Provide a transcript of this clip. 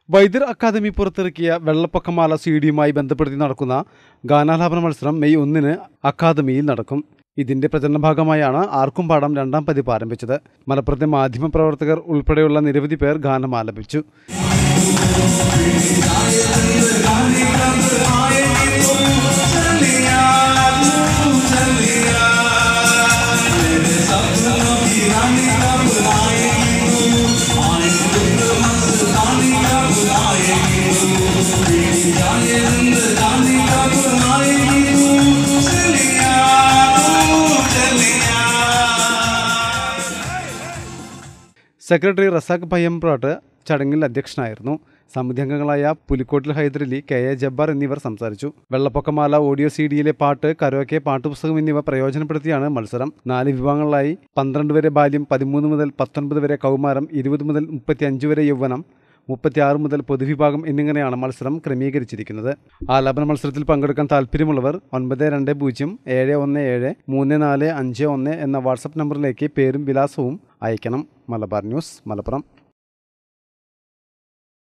വൈദ്യർ academy പുറത്തിറക്കിയ വെള്ളപ്പൊക്കമാല C ഡിയുമായി ബന്ധപ്പെടുത്തി നടക്കുന്ന ഗാനാലാപന മത്സരം മെയ് ഒന്നിന് അക്കാദമിയിൽ നടക്കും ഇതിന്റെ പ്രചരണ ഭാഗമായാണ് ആർക്കും പാടം രണ്ടാം പതിപ്പ് ആരംഭിച്ചത് മലപ്പുറത്തെ മാധ്യമപ്രവർത്തകർ ഉൾപ്പെടെയുള്ള നിരവധി പേർ ഗാനം ആലപിച്ചു സെക്രട്ടറി റസാഖ് പയ്യമ്പ്രാട്ട് ചടങ്ങിൽ അധ്യക്ഷനായിരുന്നു സമിതി അംഗങ്ങളായ പുലിക്കോട്ടിൽ ഹൈദരലി കെ എ ജബ്ബാർ എന്നിവർ സംസാരിച്ചു വെള്ളപ്പൊക്കമാല ഓഡിയോ സി ഡിയിലെ പാട്ട് കരോക്കെ പാട്ടുപുസ്തകം എന്നിവ പ്രയോജനപ്പെടുത്തിയാണ് മത്സരം നാല് വിഭാഗങ്ങളായി പന്ത്രണ്ട് വരെ ബാല്യം പതിമൂന്ന് മുതൽ പത്തൊൻപത് വരെ കൗമാരം ഇരുപത് മുതൽ മുപ്പത്തി അഞ്ച് വരെ യൗവനം മുപ്പത്തിയാറ് മുതൽ പൊതുവിഭാഗം എന്നിങ്ങനെയാണ് മത്സരം ക്രമീകരിച്ചിരിക്കുന്നത് ആലാപന മത്സരത്തിൽ പങ്കെടുക്കാൻ താല്പര്യമുള്ളവർ ഒൻപത് രണ്ട് പൂജ്യം ഏഴ് ഒന്ന് ഏഴ് മൂന്ന് നാല് അഞ്ച് ഒന്ന് എന്ന വാട്സപ്പ് നമ്പറിലേക്ക് പേരും വിലാസവും അയക്കണം മലബാർ ന്യൂസ് മലപ്പുറം